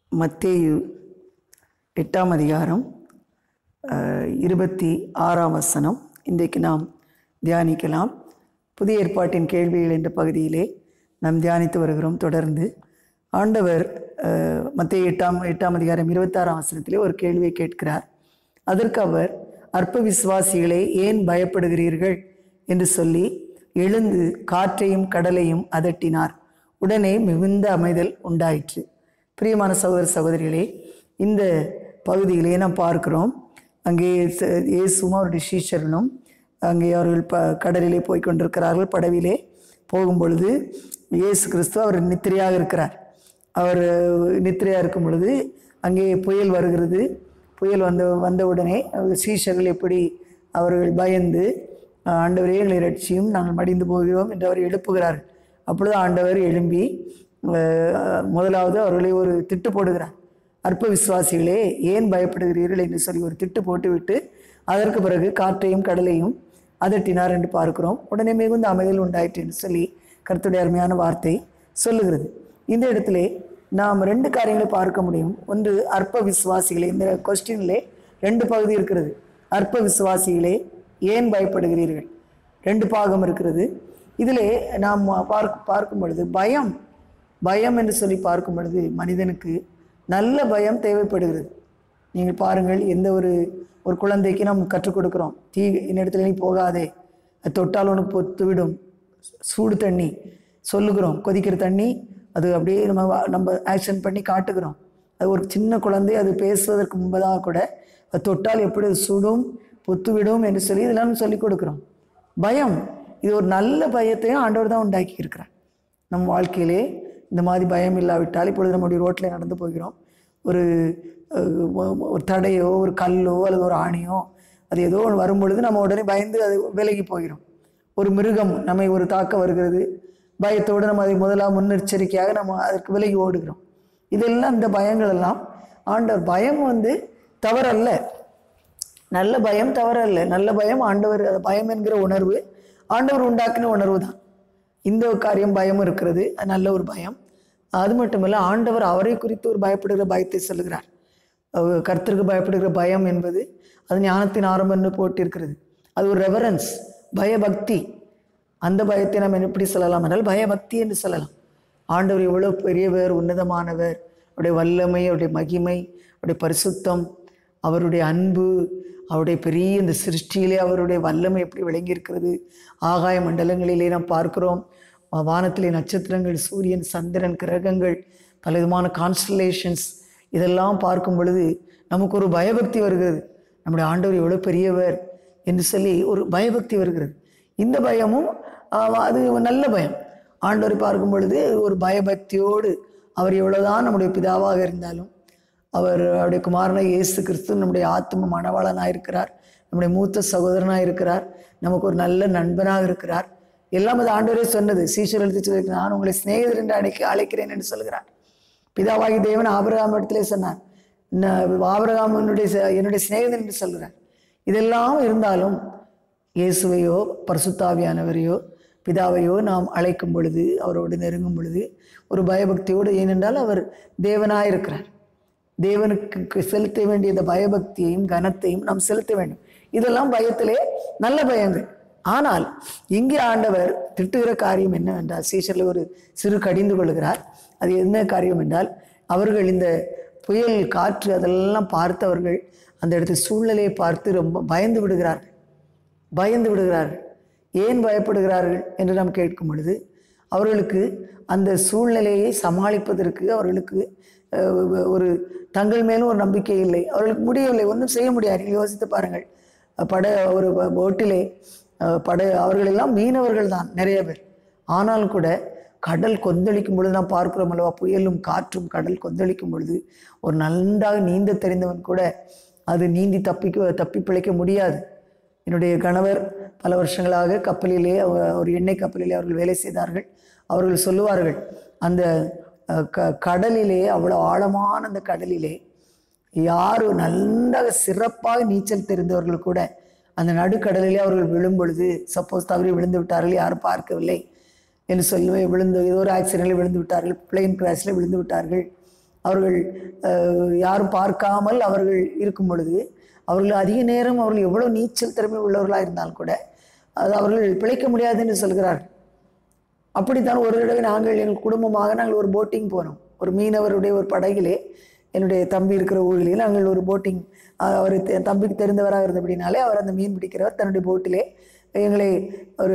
மத்தேயு எட்டாம் அதிகாரம் அஹ், இருபத்தி ஆறாம் வசனம் இன்றைக்கு நாம் தியானிக்கலாம் புதிய ஏற்பாட்டின் கேள்விகள் என்ற பகுதியிலே நாம் தியானித்து வருகிறோம் தொடர்ந்து ஆண்டவர் அஹ், மத்தேயு எட்டாம் எட்டாம் அதிகாரம் இருபத்தாறாம் வசனத்திலே ஒரு கேள்வியை கேட்கிறார் அதற்கு அவர் அற்ப விசுவாசிகளே ஏன் பயப்படுகிறீர்கள் என்று சொல்லி எழுந்து காற்றையும் கடலையும் அதட்டினார் உடனே மிகுந்த அமைதல் உண்டாயிற்று பிரியமான சகோதர சகோதரிகளே இந்த பகுதியிலே நாம் பார்க்கிறோம் அங்கே ச- இயேசுவும் அவருடைய சீஷர்களும் அங்கே அவர்கள் ப கடலிலே போய் கொண்டிருக்கிறார்கள் படவிலே போகும்பொழுது இயேசு கிறிஸ்து அவர் நித்திரையாக இருக்கிறார் அவர் நித்திரையாக இருக்கும் பொழுது அங்கே புயல் வருகிறது புயல் வந்த வந்த உடனே அவர் சீஷர்கள் எப்படி அவர்கள் பயந்து ஆண்டவரே எங்களை ரட்சியும் நாங்கள் மடிந்து போகிறோம் என்று அவர் எழுப்புகிறார்கள் அப்பொழுது ஆண்டவர் எழும்பி அஹ், முதலாவது அவர்களை ஒரு திட்டு போடுகிறார் அற்ப விசுவாசிகளே ஏன் பயப்படுகிறீர்கள் என்று சொல்லி ஒரு திட்டு போட்டுவிட்டு அதற்கு பிறகு காற்றையும் கடலையும் அதட்டினார் என்று பார்க்கிறோம் உடனே மிகுந்த அமைதல் உண்டாயிற்று என்று சொல்லி கர்த்தருடைய அருமையான வார்த்தை சொல்லுகிறது இந்த இடத்திலே நாம் ரெண்டு காரியங்களை பார்க்க முடியும் ஒன்று அற்ப விசுவாசிகளே இந்த கொஸ்டின்லே ரெண்டு பகுதி இருக்கிறது அற்ப விசுவாசிகளே ஏன் பயப்படுகிறீர்கள் ரெண்டு பாகம் இருக்கிறது இதிலே நாம் பார்க்க பார்க்கும் பொழுது பயம் பயம் என்று சொல்லி பார்க்கும் பொழுது மனிதனுக்கு நல்ல பயம் தேவைப்படுகிறது நீங்கள் பாருங்கள் எந்த ஒரு ஒரு குழந்தைக்கு நாம் கற்றுக் கொடுக்குறோம் தீ இடத்துல நீ போகாதே அது தொட்டால் உனக்கு பொத்து விடும் சூடு தண்ணி சொல்லுகிறோம் கொதிக்கிற தண்ணி அது அப்படியே நம்ம வா- நம்ம ஆக்ஷன் பண்ணி காட்டுகிறோம் அது ஒரு சின்ன குழந்தை அது பேசுவதற்கு முன்பதாக கூட அது தொட்டால் எப்படி அது சுடும் பொத்து விடும் என்று சொல்லி இதெல்லாம் சொல்லிக் கொடுக்குறோம் பயம் இது ஒரு நல்ல பயத்தையும் ஆண்டவர் தான் உண்டாக்கி இருக்கிறார் நம் வாழ்க்கையிலே இந்த மாதிரி பயம் இல்லாவிட்டால் இப்பொழுது நம்முடைய ரோட்டில் நடந்து போகிறோம் ஒரு அஹ், ஒ- ஒரு தடையோ ஒரு கல்லோ அல்லது ஒரு ஆணியோ அது ஏதோ ஒன்று வரும்பொழுது நம்ம உடனே பயந்து அது விலகி போகிறோம் ஒரு மிருகம் நம்மை ஒரு தாக்க வருகிறது பயத்தோடு நம்ம அதை முதலாக முன்னெச்சரிக்கையாக நம்ம அதற்கு விலகி ஓடுகிறோம் இதெல்லாம் இந்த பயங்கள் எல்லாம் ஆண்டவர் பயம் வந்து தவறல்ல நல்ல பயம் தவறல்ல நல்ல பயம் ஆண்டவர் அது பயம் என்கிற உணர்வு ஆண்டவர் உண்டாக்கின உணர்வு தான் இந்த காரியம் பயம் இருக்கிறது அது நல்ல ஒரு பயம் அது மட்டுமல்ல ஆண்டவர் அவரை குறித்து ஒரு பயப்படுகிற பயத்தை சொல்லுகிறார் அவர் கர்த்தருக்கு பயப்படுகிற பயம் என்பது அது ஞானத்தின் ஆரம்பம்னு போட்டிருக்கிறது அது ஒரு ரெவரன்ஸ் பயபக்தி அந்த பயத்தை நாம் எப்படி சொல்லலாம் என்றால் பயபக்தி என்று சொல்லலாம் ஆண்டவர் எவ்வளோ பெரியவர் உன்னதமானவர் அவருடைய வல்லமை அவருடைய மகிமை அவருடைய பரிசுத்தம் அவருடைய அன்பு அவருடைய பெரிய இந்த சிருஷ்டியிலே அவருடைய வல்லமை எப்படி விளங்கியிருக்கிறது ஆகாய மண்டலங்களிலே நாம் பார்க்கிறோம் வா- வானத்திலே நட்சத்திரங்கள் சூரியன் சந்திரன் கிரகங்கள் பலவிதமான கான்ஸ்டலேஷன்ஸ் இதெல்லாம் பார்க்கும் பொழுது நமக்கு ஒரு பயபக்தி வருகிறது நம்முடைய ஆண்டவர் எவ்வளோ பெரியவர் என்று சொல்லி ஒரு பயபக்தி வருகிறது இந்த பயமும் ஆஹ், அது நல்ல பயம் ஆண்டவரை பார்க்கும் பொழுது ஒரு பயபக்தியோடு அவர் எவ்வளவுதான் நம்முடைய பிதாவாக இருந்தாலும் அவர் அவருடைய குமாரனை இயேசு கிறிஸ்து நம்முடைய ஆத்ம மணவாளனாக இருக்கிறார் நம்முடைய மூத்த சகோதரனாக இருக்கிறார் நமக்கு ஒரு நல்ல நண்பனாக இருக்கிறார் எல்லாம் அது ஆண்டவரே சொன்னது சீஷர் எழுதி சொல்லி நான் உங்களை சிநேகிதர் என்று அழைக்க அழைக்கிறேன் என்று சொல்கிறார் பிதாவாகி தேவன் ஆபிரகாம் இடத்திலே சொன்னார் "நான் ஆபிரகாம் என்னுடைய ச- என்னுடைய சிநேகிதன் என்று சொல்கிறார் இதெல்லாம் இருந்தாலும் இயேசுவையோ பரிசுத்தாவியானவரையோ பிதாவையோ நாம் அழைக்கும் பொழுது அவரோடு நெருங்கும் பொழுது ஒரு பயபக்தியோடு ஏனென்றால் அவர் தேவனாக இருக்கிறார் தேவனுக்கு செலுத்த வேண்டிய இந்த பயபக்தியையும் கனத்தையும் நாம் செலுத்த வேண்டும் இதெல்லாம் பயத்திலே நல்ல பயங்கள் ஆனால் இங்கே ஆண்டவர் திட்டுகிற காரியம் என்னவென்றால் சீஷரில் ஒரு சிறு கடிந்து கொள்கிறார் அது என்ன காரியம் என்றால் அவர்கள் இந்த புயல் காற்று அதெல்லாம் பார்த்தவர்கள் அந்த இடத்து சூழ்நிலையை பார்த்து ரொம்ப பயந்து விடுகிறார்கள் பயந்து விடுகிறார்கள் ஏன் பயப்படுகிறார்கள் என்று நாம் கேட்கும் பொழுது அவர்களுக்கு அந்த சூழ்நிலையை சமாளிப்பதற்கு அவர்களுக்கு அஹ், ஒரு தங்கள் மேலும் ஒரு நம்பிக்கை இல்லை அவர்களுக்கு முடியவில்லை ஒன்றும் செய்ய முடியாது யோசித்து பாருங்கள் பட ஒரு போட்டிலே அஹ், பட அவர்களெல்லாம் மீனவர்கள் தான் நிறைய பேர் ஆனாலும் கூட கடல் கொந்தளிக்கும் பொழுது நாம் பார்க்கிறோம் அல்லவா புயலும் காற்றும் கடல் கொந்தளிக்கும் பொழுது ஒரு நன்றாக நீந்த தெரிந்தவன் கூட அது நீந்தி தப்பிக்க தப்பி பிழைக்க முடியாது என்னுடைய கணவர் பல வருஷங்களாக கப்பலிலே அவ- ஒரு எண்ணெய் கப்பலிலே அவர்கள் வேலை செய்தார்கள் அவர்கள் சொல்லுவார்கள் அந்த அஹ், க கடலிலே அவ்வளோ ஆழமான அந்த கடலிலே யார் நன்றாக சிறப்பாக நீச்சல் தெரிந்தவர்கள் கூட அந்த நடுக்கடலிலே அவர்கள் விழும் பொழுது சப்போஸ் தவறி விழுந்து விட்டார்கள் யாரும் பார்க்கவில்லை என்று சொல்லி விழுந்து ஏதோ ஒரு ஆக்சிடென்ட்டில் விழுந்து விட்டார்கள் பிளேன் கிராஷில் விழுந்து விட்டார்கள் அவர்கள் அஹ், யாரும் பார்க்காமல் அவர்கள் இருக்கும் பொழுது அவர்கள் அதிக நேரம் அவர்கள் எவ்வளோ நீச்சல் திறமை உள்ளவர்களாக இருந்தாலும் கூட அது அவர்கள் பிழைக்க முடியாது என்று சொல்கிறார்கள் அப்படித்தான் ஒரு தடவை நாங்கள் எங்கள் குடும்பமாக நாங்கள் ஒரு போட்டிங் போனோம் ஒரு மீனவருடைய ஒரு படகிலே என்னுடைய தம்பி இருக்கிற ஊரிலே நாங்கள் ஒரு போட்டிங் அவர் தெ- தம்பிக்கு தெரிந்தவராக இருந்தபடினாலே அவர் அந்த மீன் பிடிக்கிறவர் தன்னுடைய போட்டிலே எங்களை ஒரு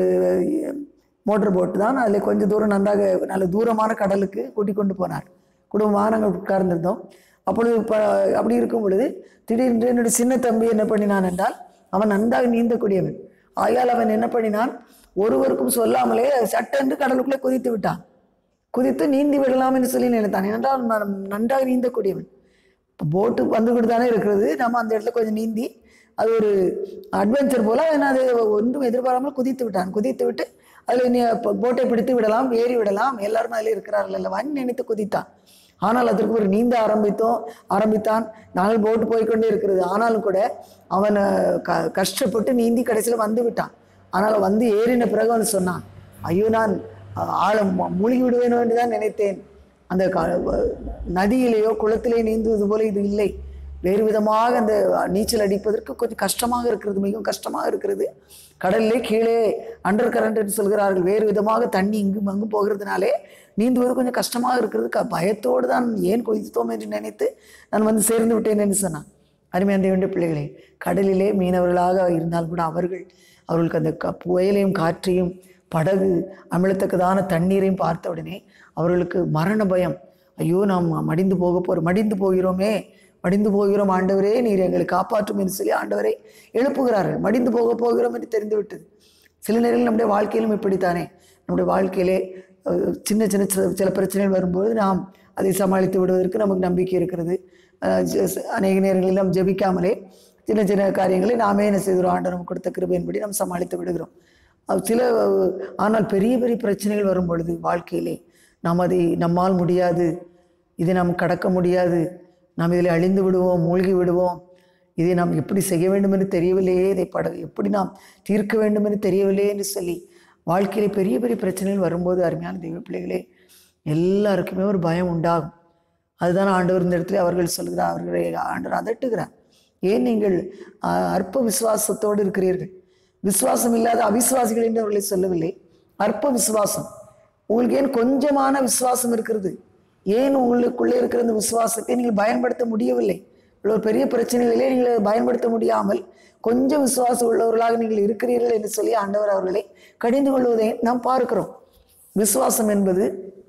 மோட்டர் போட்டு தான் அதில் கொஞ்சம் தூரம் நன்றாக நல்ல தூரமான கடலுக்கு கூட்டிக் கொண்டு போனார் குடும்பமாக நாங்கள் உட்கார்ந்திருந்தோம் அப்பொழுது ப அப்படி இருக்கும் பொழுது திடீரென்று என்னுடைய சின்ன தம்பி என்ன பண்ணினான் என்றால் அவன் நன்றாக நீந்தக்கூடியவன் ஆகையால் அவன் என்ன பண்ணினான் ஒருவருக்கும் சொல்லாமலே சட்டென்று கடலுக்குள்ளே குதித்து விட்டான் குதித்து நீந்தி விடலாம் என்று சொல்லி நினைத்தான் ஏனென்றால் நான் நன்றாக நீந்தக்கூடியவன் இப்போ போட்டு வந்து கொண்டு தானே இருக்கிறது நம்ம அந்த இடத்துல கொஞ்சம் நீந்தி அது ஒரு அட்வென்ச்சர் போல அவன் அது ஒன்றும் எதிர்பாராமல் குதித்து விட்டான் குதித்து விட்டு அதில் நீ ப- போட்டை பிடித்து விடலாம் ஏறி விடலாம் எல்லாரும் அதில் இருக்கிறார்கள் அல்லவான்னு நினைத்து குதித்தான் ஆனால் அதற்கு ஒரு நீந்த ஆரம்பித்தோம் ஆரம்பித்தான் நாங்கள் போட்டு போய்க்கொண்டே இருக்கிறது ஆனாலும் கூட அவன் அஹ், க கஷ்டப்பட்டு நீந்தி கடைசியில் வந்து விட்டான் ஆனால் வந்து ஏறின பிறகு அவன் சொன்னான் ஐயோ நான் அஹ், ஆழம் மு- மூழ்கி விடுவேன் என்று தான் நினைத்தேன் அந்த க- வ- நதியிலேயோ குளத்திலே நீந்துவது போல இது இல்லை வேறு விதமாக அந்த நீச்சல் அடிப்பதற்கு கொஞ்சம் கஷ்டமாக இருக்கிறது மிகவும் கஷ்டமாக இருக்கிறது கடல்லே கீழே அண்டர் கரண்ட் என்று சொல்கிறார்கள் வேறு விதமாக தண்ணி இங்கும் அங்கும் போகிறதுனாலே நீந்துவது கொஞ்சம் கஷ்டமாக இருக்கிறது க பயத்தோடு தான் ஏன் குதித்தோம் என்று நினைத்து நான் வந்து சேர்ந்து விட்டேன் என்று சொன்னான் அருமையான வேண்டிய பிள்ளைகளே கடலிலே மீனவர்களாக இருந்தால் கூட அவர்கள் அவர்களுக்கு அந்த க புயலையும் காற்றையும் படகு அமிழத்தக்கதான தண்ணீரையும் பார்த்த உடனே அவர்களுக்கு மரண பயம் ஐயோ நாம் மடிந்து போக போகிறோம் மடிந்து போகிறோமே மடிந்து போகிறோம் ஆண்டவரே நீர் எங்களை காப்பாற்றும் என்று சொல்லி ஆண்டவரை எழுப்புகிறார்கள் மடிந்து போக போகிறோம் என்று தெரிந்து விட்டது சில நேரங்களில் நம்முடைய வாழ்க்கையிலும் இப்படித்தானே நம்முடைய வாழ்க்கையிலே அஹ், சின்ன சின்ன சில- சில பிரச்சனைகள் வரும்போது நாம் அதை சமாளித்து விடுவதற்கு நமக்கு நம்பிக்கை இருக்கிறது அஹ், ஜ- ச- அநேக நேரங்களில் நாம் ஜெபிக்காமலே சின்ன சின்ன காரியங்களை நாமே என்ன செய்கிறோம் ஆண்டவர் நமக்கு கொடுத்த கிருபையின்படி நாம் சமாளித்து விடுகிறோம் அது சில அஹ், ஆனால் பெரிய பெரிய பிரச்சனைகள் வரும் பொழுது வாழ்க்கையிலே நாம் அதை நம்மால் முடியாது இதை நாம் கடக்க முடியாது நாம் இதில் அழிந்து விடுவோம் மூழ்கி விடுவோம் இதை நாம் எப்படி செய்ய வேண்டும் என்று தெரியவில்லையே இதை பட எப்படி நாம் தீர்க்க வேண்டும் என்று தெரியவில்லையே என்று சொல்லி வாழ்க்கையிலே பெரிய பெரிய பிரச்சனைகள் வரும்போது அருமையான தெய்வ பிள்ளைகளே எல்லாருக்குமே ஒரு பயம் உண்டாகும் அதுதான் ஆண்டவர் இந்த இடத்துல அவர்கள் சொல்கிறார் அவர்களை ஆண்டவர் அதட்டுகிறார் ஏன் நீங்கள் அஹ், அற்ப விசுவாசத்தோடு இருக்கிறீர்கள் விசுவாசம் இல்லாத அவிசுவாசிகள் என்று அவர்களை சொல்லவில்லை அற்ப விசுவாசம் உங்களுக்கு ஏன் கொஞ்சமான விசுவாசம் இருக்கிறது ஏன் உங்களுக்குள்ளே இருக்கிற அந்த விசுவாசத்தை நீங்கள் பயன்படுத்த முடியவில்லை இவ்வளோ பெரிய பிரச்சனைகளிலே நீங்கள் அதை பயன்படுத்த முடியாமல் கொஞ்சம் விசுவாசம் உள்ளவர்களாக நீங்கள் இருக்கிறீர்கள் என்று சொல்லி ஆண்டவர் அவர்களை கடிந்து கொள்வதை நாம் பார்க்கிறோம் விசுவாசம் என்பது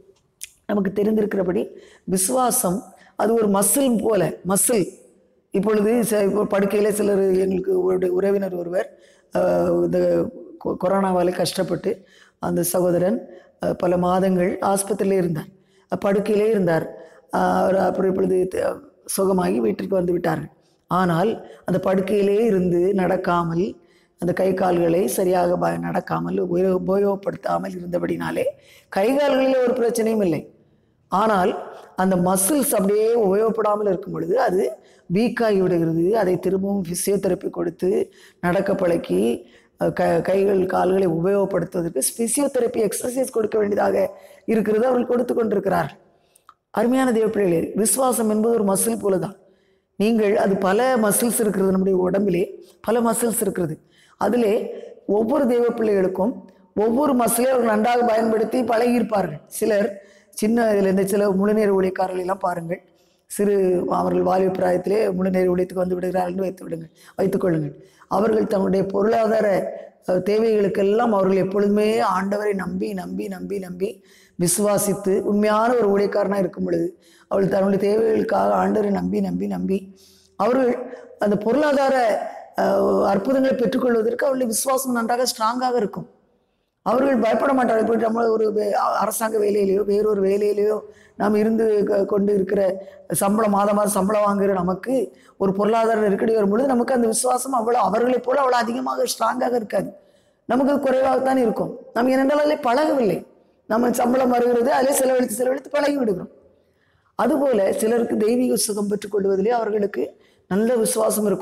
நமக்கு தெரிந்திருக்கிறபடி விசுவாசம் அது ஒரு மசில் போல மசில் இப்பொழுது ச- இப்போ படுக்கையிலே சிலர் எங்களுக்கு ஒரு உறவினர் ஒருவர் அஹ், இந்த கொ- கொரோனாவால் கஷ்டப்பட்டு அந்த சகோதரன் அஹ், பல மாதங்கள் ஆஸ்பத்திரியிலே இருந்தார் அஹ், படுக்கையிலே இருந்தார் அஹ், அவர் அப்புறம் இப்பொழுது த- சுகமாகி வீட்டிற்கு வந்து விட்டார்கள் ஆனால் அந்த படுக்கையிலே இருந்து நடக்காமல் அந்த கை கால்களை சரியாக ப- நடக்காமல் உபயோ- உபயோகப்படுத்தாமல் இருந்தபடினாலே கை கால்களில் ஒரு பிரச்சனையும் இல்லை ஆனால் அந்த மசில்ஸ் அப்படியே உபயோகப்படாமல் இருக்கும் பொழுது அது வீக்காகி விடுகிறது அதை திரும்பவும் ஃபிசியோதெரப்பி கொடுத்து நடக்க பழக்கி அஹ், க கைகள் கால்களை உபயோகப்படுத்துவதற்கு ஃபிசியோதெரப்பி எக்ஸசைஸ் கொடுக்க வேண்டியதாக இருக்கிறது அவர்கள் கொடுத்து கொண்டிருக்கிறார்கள் அருமையான தேவ பிள்ளைகளே விசுவாசம் என்பது ஒரு மசில் போல தான் நீங்கள் அது பல மசில்ஸ் இருக்கிறது நம்முடைய உடம்பிலே பல மசில்ஸ் இருக்கிறது அதிலே ஒவ்வொரு தெய்வ பிள்ளைகளுக்கும் ஒவ்வொரு மசிலையும் அவர்கள் நன்றாக பயன்படுத்தி பழகியிருப்பார்கள் சிலர் சின்ன இதில் இந்த சில முழுநேர ஊழியக்காரர்கள் எல்லாம் பாருங்கள் சிறு அவர்கள் வாலிப பிராயத்திலே முழுநேர ஊழியத்துக்கு வந்து விடுகிறார்கள் என்று வைத்து விடுங்கள் வைத்துக் கொள்ளுங்கள் அவர்கள் தங்களுடைய பொருளாதார அஹ், தேவைகளுக்கெல்லாம் அவர்கள் எப்பொழுதுமே ஆண்டவரை நம்பி நம்பி நம்பி நம்பி விசுவாசித்து உண்மையான ஒரு ஊழியக்காரனாக இருக்கும் பொழுது அவள் தன்னுடைய தேவைகளுக்காக ஆண்டவரை நம்பி நம்பி நம்பி அவர்கள் அந்த பொருளாதார அஹ், அற்புதங்களை பெற்றுக்கொள்வதற்கு அவர்களுடைய விசுவாசம் நன்றாக ஸ்ட்ராங்காக இருக்கும் அவர்கள் பயப்பட மாட்டார்கள் இப்போ நம்ம ஒரு வே- அரசாங்க வேலையிலையோ வேறொரு வேலையிலையோ நாம் இருந்து க- கொண்டு இருக்கிற சம்பளம் மாதம் மாதம் சம்பளம் வாங்குகிற நமக்கு ஒரு பொருளாதார நெருக்கடி வரும்பொழுது நமக்கு அந்த விசுவாசம் அவ்வளோ அவர்களைப் போல அவ்வளோ அதிகமாக ஸ்ட்ராங்காக இருக்காது நமக்கு அது குறைவாகத்தான் இருக்கும் நம்ம ஏனென்றால் அதில் பழகவில்லை நம்ம சம்பளம் வருகிறது அதிலே செலவழித்து செலவழித்து பழகி விடுகிறோம் அதுபோல சிலருக்கு தெய்வீக சுகம் பெற்றுக் கொள்வதிலே அவர்களுக்கு நல்ல விசுவாசம் இருக்கும்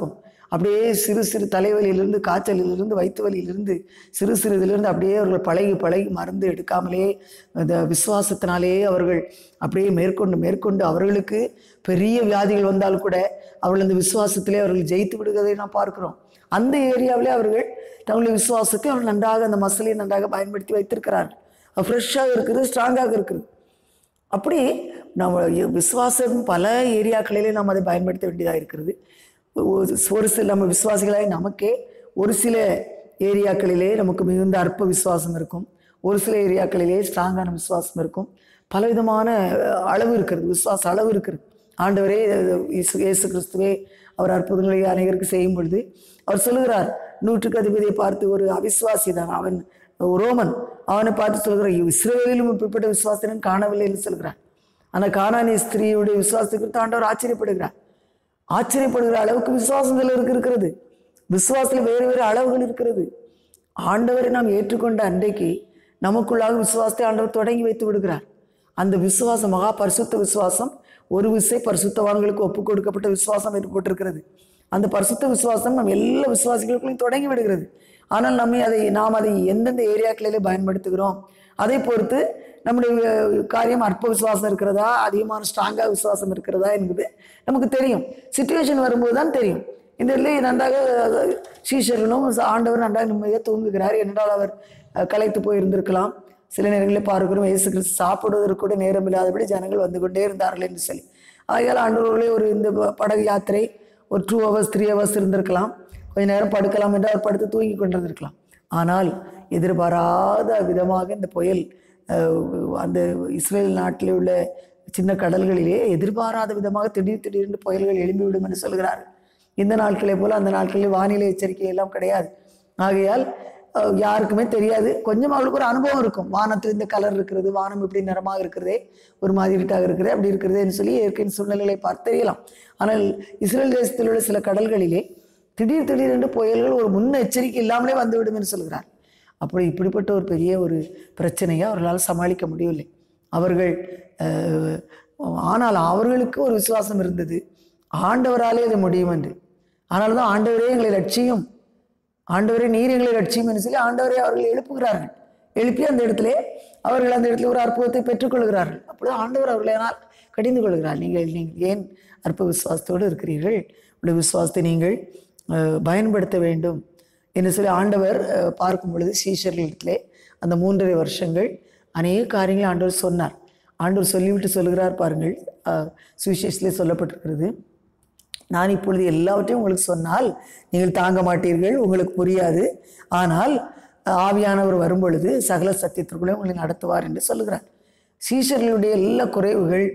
அப்படியே சிறு சிறு தலைவலியிலிருந்து காய்ச்சலிலிருந்து வயிற்று வலியிலிருந்து சிறு சிறு இதிலிருந்து அப்படியே அவர்கள் பழகி பழகி மருந்து எடுக்காமலே அந்த விசுவாசத்தினாலே அவர்கள் அப்படியே மேற்கொண்டு மேற்கொண்டு அவர்களுக்கு பெரிய வியாதிகள் வந்தால் கூட அவர்கள் அந்த விசுவாசத்திலே அவர்கள் ஜெயித்து விடுவதை நாம் பார்க்கிறோம் அந்த ஏரியாவிலே அவர்கள் தங்களுடைய விசுவாசத்தை அவர்கள் நன்றாக அந்த மசிலையை நன்றாக பயன்படுத்தி வைத்திருக்கிறார்கள் அது ஃப்ரெஷ்ஷாக இருக்குது ஸ்ட்ராங்காக இருக்குது அப்படி நம்ம விசுவாசம் பல ஏரியாக்களிலே நாம் அதை பயன்படுத்த வேண்டியதாக இருக்கிறது ஒரு ஒரு சில நம்ம விசுவாசிகளாய் நமக்கே ஒரு சில ஏரியாக்களிலே நமக்கு மிகுந்த அற்ப விசுவாசம் இருக்கும் ஒரு சில ஏரியாக்களிலே ஸ்ட்ராங்கான விசுவாசம் இருக்கும் பலவிதமான அஹ், அளவு இருக்கிறது விசுவாச அளவு இருக்கிறது ஆண்டவரே அஹ், இயேசு இயேசு கிறிஸ்துவே அவர் அற்புதங்களை அநேகருக்கு செய்யும் பொழுது அவர் சொல்லுகிறார் நூற்றுக்கு அதிபதியை பார்த்து ஒரு அவிசுவாசி தான் அவன் ஒரு ரோமன் அவனை பார்த்து சொல்கிறார் இஸ்ரவேலிலும் இப்படிப்பட்ட விசுவாசனம் காணவில்லை என்று சொல்கிறார் அந்த காணானி ஸ்திரீயுடைய விசுவாசத்தை குறித்து ஆண்டவர் ஆச்சரியப்படுகிறார் ஆச்சரியப்படுகிற அளவுக்கு விசுவாசம் சிலருக்கு இருக்கிறது விசுவாசத்தில் வேறு வேறு அளவுகள் இருக்கிறது ஆண்டவரை நாம் ஏற்றுக்கொண்ட அன்றைக்கு நமக்குள்ளாக விசுவாசத்தை ஆண்டவர் தொடங்கி வைத்து விடுகிறார் அந்த விசுவாசம் மகா பரிசுத்த விசுவாசம் ஒரு விசை பரிசுத்தவான்களுக்கு ஒப்புக் கொடுக்கப்பட்ட விசுவாசம் ஏற்பட்டிருக்கிறது அந்த பரிசுத்த விசுவாசம் நம் எல்லா விசுவாசிகளுக்குள்ளும் தொடங்கி விடுகிறது ஆனால் நம்மை அதை நாம் அதை எந்தெந்த ஏரியாக்களிலே பயன்படுத்துகிறோம் அதை பொறுத்து நம்முடைய அஹ், காரியம் அற்ப விசுவாசம் இருக்கிறதா அதிகமான ஸ்ட்ராங்காக விசுவாசம் இருக்கிறதா என்பது நமக்கு தெரியும் சுச்சுவேஷன் வரும்போது தான் தெரியும் இந்த இடத்துல நன்றாக அஹ், சீஷர்களும் ஆண்டவர் நன்றாக நிம்மதியாக தூங்குகிறார் என்றால் அவர் அஹ், களைத்து போயிருந்திருக்கலாம் சில நேரங்களில் பார்க்கிறோம் இயேசு கிறிஸ்து சாப்பிடுவதற்கு கூட நேரம் இல்லாதபடி ஜனங்கள் வந்து கொண்டே இருந்தார்கள் என்று சொல்லி ஆகையால் ஆண்டவர்களே ஒரு இந்த ப- படகு யாத்திரை ஒரு டூ ஹவர்ஸ் த்ரீ ஹவர்ஸ் இருந்திருக்கலாம் கொஞ்ச நேரம் படுக்கலாம் என்று அவர் படுத்து தூங்கி கொண்டிருந்திருக்கலாம் ஆனால் எதிர்பாராத விதமாக இந்த புயல் அஹ், அந்த இஸ்ரேல் நாட்டில் உள்ள சின்ன கடல்களிலே எதிர்பாராத விதமாக திடீர் திடீரென்று புயல்கள் எழும்பிவிடும் என்று சொல்கிறார்கள் இந்த நாட்களை போல அந்த நாட்களில் வானிலை எச்சரிக்கை எல்லாம் கிடையாது ஆகையால் அஹ், யாருக்குமே தெரியாது கொஞ்சம் அவளுக்கு ஒரு அனுபவம் இருக்கும் வானத்தில் இந்த கலர் இருக்கிறது வானம் இப்படி நிறமாக இருக்கிறதே ஒரு மாதிரி இருட்டாக இருக்கிறதே அப்படி இருக்கிறதேன்னு சொல்லி இயற்கையின் சூழ்நிலைகளை பார்த்து தெரியலாம் ஆனால் இஸ்ரேல் தேசத்தில் உள்ள சில கடல்களிலே திடீர் திடீரென்று புயல்கள் ஒரு முன் எச்சரிக்கை இல்லாமலே வந்துவிடும் என்று சொல்கிறார் அப்படி இப்படிப்பட்ட ஒரு பெரிய ஒரு பிரச்சனையை அவர்களால் சமாளிக்க முடியவில்லை அவர்கள் அஹ், ஆனால் அவர்களுக்கு ஒரு விசுவாசம் இருந்தது ஆண்டவராலே இது முடியும் என்று ஆனால் தான் ஆண்டவரே எங்களை லட்சியம் ஆண்டவரே நீர் எங்களை லட்சியம் என்று சொல்லி ஆண்டவரே அவர்கள் எழுப்புகிறார்கள் எழுப்பி அந்த இடத்திலே அவர்கள் அந்த இடத்துல ஒரு அற்புதத்தை பெற்றுக்கொள்கிறார்கள் அப்பொழுது ஆண்டவர் அவர்களை ஆனால் கடிந்து கொள்கிறார் நீங்கள் நீங்கள் ஏன் அற்ப விசுவாசத்தோடு இருக்கிறீர்கள் உடைய விசுவாசத்தை நீங்கள் அஹ், பயன்படுத்த வேண்டும் என்று சொல்லி ஆண்டவர் அஹ், பார்க்கும் பொழுது சீஷர்களிடத்திலே அந்த மூன்றரை வருஷங்கள் அநேக காரியங்களை ஆண்டவர் சொன்னார் ஆண்டவர் சொல்லிவிட்டு சொல்லுகிறார் பாருங்கள் அஹ், சுவிசேஷத்திலே சொல்லப்பட்டிருக்கிறது நான் இப்பொழுது எல்லாவற்றையும் உங்களுக்கு சொன்னால் நீங்கள் தாங்க மாட்டீர்கள் உங்களுக்கு புரியாது ஆனால் அஹ், ஆவியானவர் வரும்பொழுது சகல சத்தியத்திற்குள்ளே உங்களை நடத்துவார் என்று சொல்லுகிறார் சீஷர்களுடைய எல்லா குறைவுகள்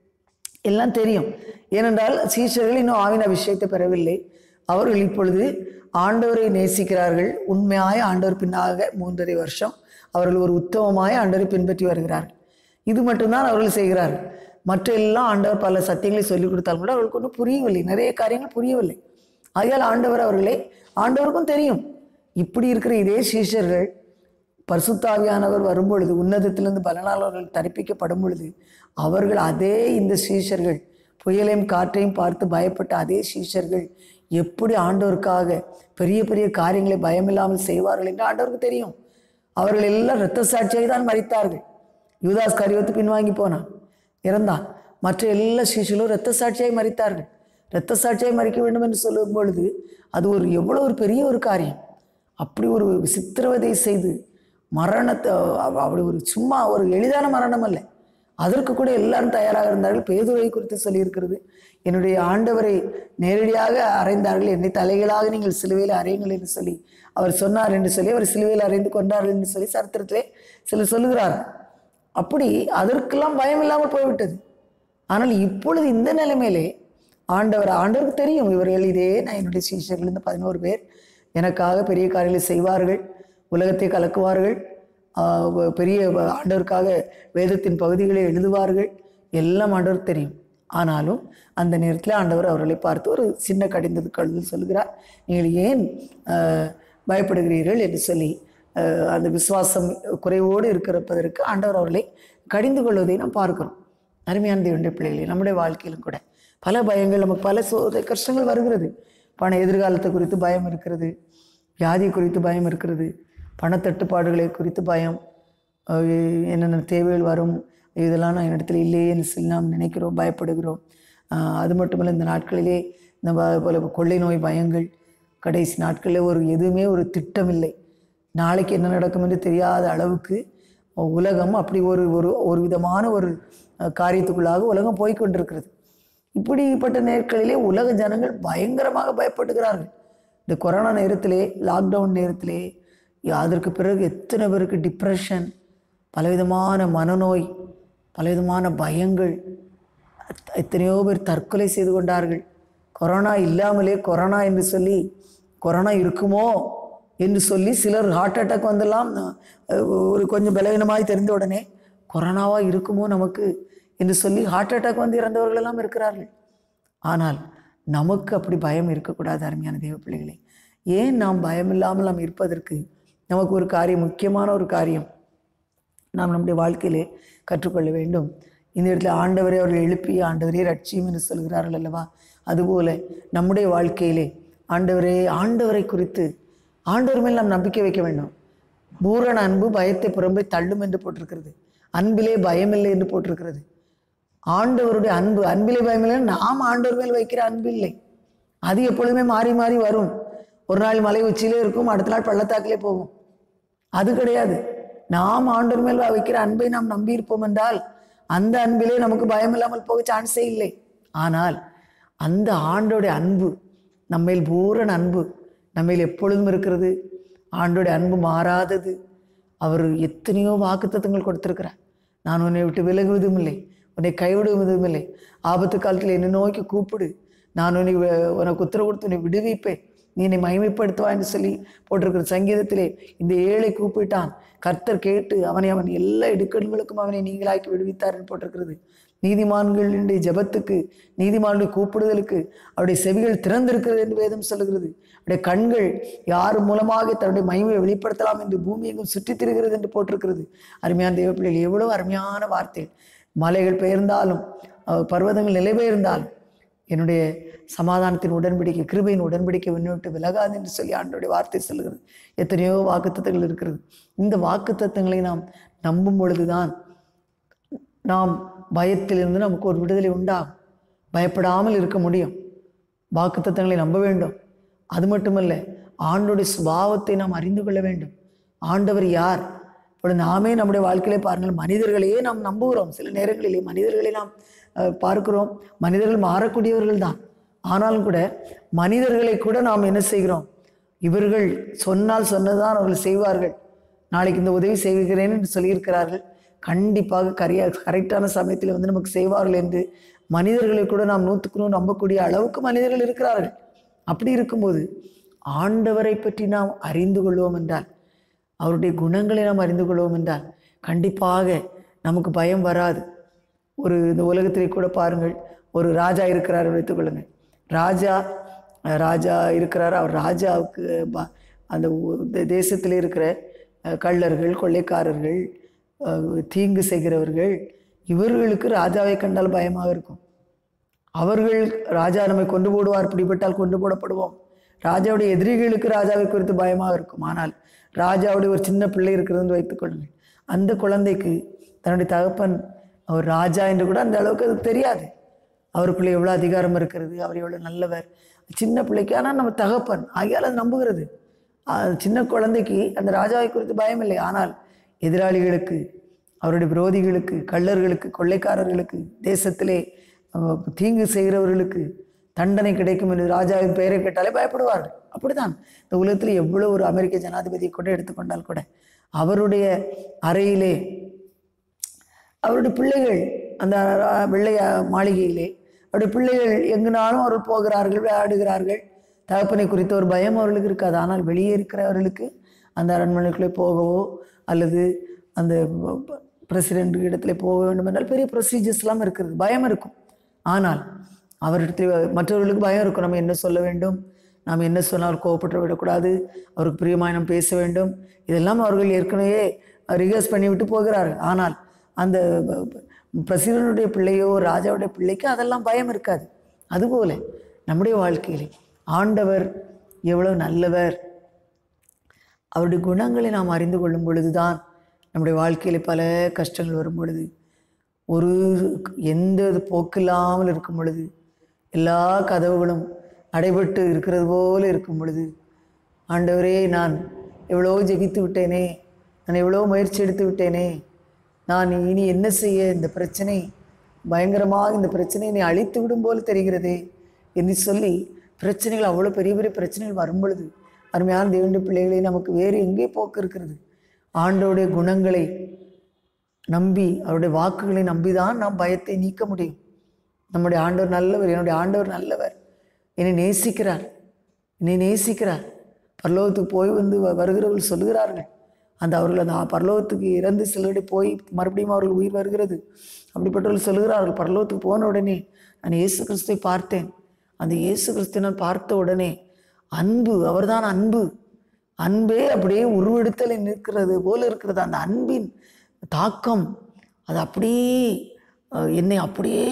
எல்லாம் தெரியும் ஏனென்றால் சீஷர்கள் இன்னும் ஆவின் அபிஷேகத்தை பெறவில்லை அவர்கள் இப்பொழுது ஆண்டவரை நேசிக்கிறார்கள் உண்மையாய ஆண்டவர் பின்னாக மூன்றரை வருஷம் அவர்கள் ஒரு உத்தமமாய ஆண்டவரை பின்பற்றி வருகிறார்கள் இது மட்டும்தான் அவர்கள் செய்கிறார்கள் மற்ற எல்லாம் ஆண்டவர் பல சத்தியங்களை சொல்லிக் கொடுத்தாலும் கூட அவர்களுக்கு ஒன்றும் புரியவில்லை நிறைய காரியங்கள் புரியவில்லை ஆகையால் ஆண்டவர் அவர்களை ஆண்டவருக்கும் தெரியும் இப்படி இருக்கிற இதே சீஷர்கள் பரிசுத்தாவியானவர் வரும்பொழுது உன்னதத்திலிருந்து பலனால் அவர்கள் தரிப்பிக்கப்படும் பொழுது அவர்கள் அதே இந்த சீஷர்கள் புயலையும் காற்றையும் பார்த்து பயப்பட்ட அதே சீஷர்கள் எப்படி ஆண்டவருக்காக பெரிய பெரிய காரியங்களை பயமில்லாமல் செய்வார்கள் என்று ஆண்டவருக்கு தெரியும் அவர்கள் எல்லாம் இரத்த சாட்சியாக தான் மறித்தார்கள் யூதாஸ் கரிவத்து பின்வாங்கி போனான் இறந்தான் மற்ற எல்லா சீஷர்களும் இரத்த சாட்சியாய் மறித்தார்கள் இரத்த சாட்சியாய் மறிக்க வேண்டும் என்று சொல்லும் பொழுது அது ஒரு எவ்வளோ ஒரு பெரிய ஒரு காரியம் அப்படி ஒரு சித்திரவதை செய்து மரணத்தை அவ- அப்படி ஒரு சும்மா ஒரு எளிதான மரணம் அல்ல அதற்கு கூட எல்லாரும் தயாராக இருந்தார்கள் பேதுரை குறித்து சொல்லியிருக்கிறது என்னுடைய ஆண்டவரை நேரடியாக அறைந்தார்கள் என்னை தலைகளாக நீங்கள் சிலுவையில் அறையுங்கள் என்று சொல்லி அவர் சொன்னார் என்று சொல்லி அவர் சிலுவையில் அறைந்து கொண்டார்கள் என்று சொல்லி சரித்திரத்திலே சிலர் சொல்லுகிறார்கள் அப்படி அதற்கெல்லாம் பயம் இல்லாமல் போய்விட்டது ஆனால் இப்பொழுது இந்த நிலைமையிலே ஆண்டவர் ஆண்டவருக்கு தெரியும் இவர்கள் இதே நான் என்னுடைய சீஷர்கள் இந்த பதினோரு பேர் எனக்காக பெரிய காரியங்களை செய்வார்கள் உலகத்தை கலக்குவார்கள் ஆஹ் வ- பெரிய வ- ஆண்டவருக்காக வேதத்தின் பகுதிகளை எழுதுவார்கள் எல்லாம் ஆண்டவருக்கு தெரியும் ஆனாலும் அந்த நேரத்தில் ஆண்டவர் அவர்களை பார்த்து ஒரு சின்ன கடிந்தது கழுது சொல்கிறார் நீங்கள் ஏன் ஆஹ், பயப்படுகிறீர்கள் என்று சொல்லி ஆஹ், அந்த விசுவாசம் குறைவோடு இருக்கிறப்பதற்கு ஆண்டவர் அவர்களை கடிந்து கொள்வதை நாம் பார்க்கிறோம் அருமையான தேவனுடைய பிள்ளைகளே நம்முடைய வாழ்க்கையிலும் கூட பல பயங்கள் நமக்கு பல சோ கஷ்டங்கள் வருகிறது பண எதிர்காலத்தை குறித்து பயம் இருக்கிறது வியாதி குறித்து பயம் இருக்கிறது பணத்தட்டுப்பாடுகளை குறித்து பயம் அஹ் என்னென்ன தேவைகள் வரும் இதெல்லாம் நான் இடத்துல இல்லையேன்னு சொல்லி நாம் நினைக்கிறோம் பயப்படுகிறோம் அஹ் அது மட்டுமல்ல இந்த நாட்களிலே இந்த ப- போல கொள்ளை நோய் பயங்கள் கடைசி நாட்களில் ஒரு எதுவுமே ஒரு திட்டம் இல்லை நாளைக்கு என்ன நடக்கும் என்று தெரியாத அளவுக்கு உலகம் அப்படி ஒரு ஒரு ஒரு விதமான ஒரு அஹ், காரியத்துக்குள்ளாக உலகம் போய்க் கொண்டிருக்கிறது இப்படிப்பட்ட நேரங்களிலே உலக ஜனங்கள் பயங்கரமாக பயப்படுகிறார்கள் இந்த கொரோனா நேரத்திலே லாக்டவுன் நேரத்திலே அதற்கு பிறகு எத்தனை பேருக்கு டிப்ரெஷன் பலவிதமான மனநோய் பலவிதமான பயங்கள் எத்த- எத்தனையோ பேர் தற்கொலை செய்து கொண்டார்கள் கொரோனா இல்லாமலே கொரோனா என்று சொல்லி கொரோனா இருக்குமோ என்று சொல்லி சிலர் ஹார்ட் அட்டாக் வந்தெல்லாம் அஹ், ஒரு கொஞ்சம் பலவீனமாய் தெரிந்த உடனே கொரோனாவா இருக்குமோ நமக்கு என்று சொல்லி ஹார்ட் அட்டாக் வந்து இறந்தவர்கள் எல்லாம் இருக்கிறார்கள் ஆனால் நமக்கு அப்படி பயம் இருக்கக்கூடாது அருமையான தெய்வ பிள்ளைகளே ஏன் நாம் பயம் இல்லாமல் நாம் இருப்பதற்கு நமக்கு ஒரு காரியம் முக்கியமான ஒரு காரியம் நாம் நம்முடைய வாழ்க்கையிலே கற்றுக்கொள்ள வேண்டும் இந்த இடத்துல ஆண்டவரை அவர்கள் எழுப்பி ஆண்டவரே ரட்சியும் என்று சொல்கிறார்கள் அல்லவா அதுபோல நம்முடைய வாழ்க்கையிலே ஆண்டவரே ஆண்டவரை குறித்து ஆண்டவர் மேல் நாம் நம்பிக்கை வைக்க வேண்டும் பூரண அன்பு பயத்தை புறம்பே தள்ளும் என்று போட்டிருக்கிறது அன்பிலே பயமில்லை என்று போட்டிருக்கிறது ஆண்டவருடைய அன்பு அன்பிலே பயமில்லை நாம் ஆண்டவர் மேல் வைக்கிற அன்பு இல்லை அது எப்பொழுதுமே மாறி மாறி வரும் ஒரு நாள் மலை உச்சியிலே இருக்கும் அடுத்த நாள் பள்ளத்தாக்கிலே போகும் அது கிடையாது நாம் ஆண்டவர் மேல் வைக்கிற அன்பை நாம் நம்பியிருப்போம் என்றால் அந்த அன்பிலே நமக்கு பயம் இல்லாமல் போக சான்ஸே இல்லை ஆனால் அந்த ஆண்டோடைய அன்பு நம்மேல் பூரண அன்பு நம்மேல் எப்பொழுதும் இருக்கிறது ஆண்டோடைய அன்பு மாறாதது அவர் எத்தனையோ வாக்குத்தத்தங்கள் கொடுத்திருக்கிறார் நான் உன்னை விட்டு விலகுவதும் இல்லை உன்னை கைவிடுவதும் இல்லை ஆபத்து காலத்தில் என்னை நோக்கி கூப்பிடு நான் உன்னை வி- உனக்கு உத்தரவு கொடுத்து உன்னை விடுவிப்பேன் நீ என்னை மகிமைப்படுத்துவா என்று சொல்லி போட்டிருக்கிற சங்கீதத்திலே இந்த ஏழை கூப்பிட்டான் கர்த்தர் கேட்டு அவனை அவன் எல்லா இடுக்கண்களுக்கும் அவனை நீங்களாக்கி விடுவித்தார் என்று போட்டிருக்கிறது நீதிமான்களுடைய ஜெபத்துக்கு நீதிமானுடைய கூப்பிடுதலுக்கு அவருடைய செவிகள் திறந்திருக்கிறது என்று வேதம் சொல்லுகிறது அவருடைய கண்கள் யார் மூலமாக தன்னுடைய மகிமையை வெளிப்படுத்தலாம் என்று பூமி எங்கும் சுற்றித் திரிகிறது என்று போட்டிருக்கிறது அருமையான தேவப்பிள்ளைகள் எவ்வளவு அருமையான வார்த்தை மலைகள் பெயர்ந்தாலும் அஹ், பர்வதங்கள் நிலை பெயர்ந்தாலும் என்னுடைய சமாதானத்தின் உடன்படிக்கை கிருபையின் உடன்படிக்கை விண்ணோட்டு விலகாது என்று சொல்லி ஆண்டோடைய வார்த்தை சொல்லுகிறது எத்தனையோ வாக்குத்தத்தங்கள் இருக்கிறது இந்த வாக்குத்தத்தங்களை நாம் நம்பும் பொழுதுதான் நாம் பயத்திலிருந்து நமக்கு ஒரு விடுதலை உண்டாகும் பயப்படாமல் இருக்க முடியும் வாக்குத்தத்தங்களை நம்ப வேண்டும் அது மட்டுமல்ல ஆண்டோடைய சுபாவத்தை நாம் அறிந்து கொள்ள வேண்டும் ஆண்டவர் யார் இப்பொழுது நாமே நம்முடைய வாழ்க்கையிலே பாருங்கள் மனிதர்களையே நாம் நம்புகிறோம் சில நேரங்களிலே மனிதர்களை நாம் அஹ், பார்க்கிறோம் மனிதர்கள் மாறக்கூடியவர்கள் தான் ஆனாலும் கூட மனிதர்களை கூட நாம் என்ன செய்கிறோம் இவர்கள் சொன்னால் சொன்னதான் அவர்கள் செய்வார்கள் நாளைக்கு இந்த உதவி செய்கிறேன் என்று சொல்லியிருக்கிறார்கள் கண்டிப்பாக கரையா கரெக்டான சமயத்தில் வந்து நமக்கு செய்வார்கள் என்று மனிதர்களை கூட நாம் நூற்றுக்கு நூறு நம்பக்கூடிய அளவுக்கு மனிதர்கள் இருக்கிறார்கள் அப்படி இருக்கும்போது ஆண்டவரை பற்றி நாம் அறிந்து கொள்வோம் என்றால் அவருடைய குணங்களை நாம் அறிந்து கொள்வோம் என்றால் கண்டிப்பாக நமக்கு பயம் வராது ஒரு இந்த உலகத்திலே கூட பாருங்கள் ஒரு ராஜா இருக்கிறார் வைத்துக்கொள்ளுங்கள் ராஜா அஹ், ராஜா இருக்கிறார் அவர் ராஜாவுக்கு ப- அந்த ஊ- தே- தேசத்திலே இருக்கிற அஹ், கள்ளர்கள் கொள்ளைக்காரர்கள் அஹ், தீங்கு செய்கிறவர்கள் இவர்களுக்கு ராஜாவை கண்டால் பயமாக இருக்கும் அவர்கள் ராஜா நம்மை கொண்டு போடுவார் பிடிபட்டால் கொண்டு போடப்படுவோம் ராஜாவுடைய எதிரிகளுக்கு ராஜாவை குறித்து பயமாக இருக்கும் ஆனால் ராஜாவுடைய ஒரு சின்ன பிள்ளை இருக்கிறதுன்னு வைத்துக்கொள்ளுங்கள் அந்த குழந்தைக்கு தன்னுடைய தகப்பன் அவர் ராஜா என்று கூட அந்த அளவுக்கு அது தெரியாது அவருக்குள்ளே எவ்வளோ அதிகாரம் இருக்கிறது அவர் எவ்வளோ நல்லவர் சின்ன பிள்ளைக்கு ஆனால் நம்ம தகப்பன் ஆகியால் அது நம்புகிறது அது சின்ன குழந்தைக்கு அந்த ராஜாவை குறித்து பயம் இல்லை ஆனால் எதிராளிகளுக்கு அவருடைய விரோதிகளுக்கு கள்ளர்களுக்கு கொள்ளைக்காரர்களுக்கு தேசத்திலே அஹ், தீங்கு செய்கிறவர்களுக்கு தண்டனை கிடைக்கும் என்று ராஜாவின் பெயரை கேட்டாலே பயப்படுவார்கள் அப்படிதான் இந்த உலகத்தில் எவ்வளோ ஒரு அமெரிக்க ஜனாதிபதியை கூட எடுத்துக்கொண்டால் கூட அவருடைய அறையிலே அவருடைய பிள்ளைகள் அந்த அஹ், வெள்ளை அஹ், மாளிகையிலே அவருடைய பிள்ளைகள் எங்குனாலும் அவர்கள் போகிறார்கள் விளையாடுகிறார்கள் தகப்பனை குறித்த ஒரு பயம் அவர்களுக்கு இருக்காது ஆனால் வெளியே இருக்கிறவர்களுக்கு அந்த அரண்மனைக்குள்ளே போகவோ அல்லது அந்த பிரசிடென்ட் இடத்துல போக வேண்டும் என்றால் பெரிய ப்ரொசீஜர்ஸ்லாம் இருக்கிறது பயம் இருக்கும் ஆனால் அவரிடத்தில் மற்றவர்களுக்கு பயம் இருக்கும் நம்ம என்ன சொல்ல வேண்டும் நாம் என்ன சொன்னால் கோவப்பட்டு விடக்கூடாது அவருக்கு பிரியமாய் நாம் பேச வேண்டும் இதெல்லாம் அவர்கள் ஏற்கனவே ரிகர்ஸ் பண்ணிவிட்டு போகிறார்கள் ஆனால் அந்த பிரசிடனுடைய பிள்ளையோ ராஜாவுடைய பிள்ளைக்கு அதெல்லாம் பயம் இருக்காது அதுபோல நம்முடைய வாழ்க்கையிலே ஆண்டவர் எவ்வளவு நல்லவர் அவருடைய குணங்களை நாம் அறிந்து கொள்ளும் பொழுதுதான் நம்முடைய வாழ்க்கையில் பல கஷ்டங்கள் வரும் பொழுது ஒரு எந்த இது போக்கில்லாமல் இருக்கும் பொழுது எல்லா கதவுகளும் அடைபட்டு இருக்கிறது போல இருக்கும் பொழுது ஆண்டவரே நான் எவ்வளோ ஜெபித்து விட்டேனே நான் எவ்வளோ முயற்சி எடுத்து விட்டேனே நான் இனி என்ன செய்ய இந்த பிரச்சனை பயங்கரமாக இந்த பிரச்சனையை நீ அழித்து விடும் போல தெரிகிறதே என்று சொல்லி பிரச்சனைகள் அவ்வளோ பெரிய பெரிய பிரச்சனைகள் வரும் பொழுது அருமையான தேவனுடைய பிள்ளைகளை நமக்கு வேறு எங்கே போக்கு இருக்கிறது ஆண்டோடைய குணங்களை நம்பி அவருடைய வாக்குகளை நம்பிதான் நாம் பயத்தை நீக்க முடியும் நம்முடைய ஆண்டவர் நல்லவர் என்னுடைய ஆண்டவர் நல்லவர் என்னை நேசிக்கிறார் என்னை நேசிக்கிறார் பரலோகத்துக்கு போய் வந்து வ- வருகிறவர்கள் சொல்லுகிறார்கள் அந்த அவர்கள் அந்த பரலோகத்துக்கு இறந்து சிலருடைய போய் மறுபடியும் அவர்கள் உயிர் வருகிறது அப்படிப்பட்டவர்கள் சொல்லுகிறார்கள் பரலோகத்துக்கு போன உடனே நான் இயேசு கிறிஸ்துவை பார்த்தேன் அந்த இயேசு கிறிஸ்துவை நான் பார்த்த உடனே அன்பு அவர்தான் அன்பு அன்பே அப்படியே உருவெடுத்தலை நிற்கிறது போல இருக்கிறது அந்த அன்பின் தாக்கம் அது அப்படியே அஹ், என்னை அப்படியே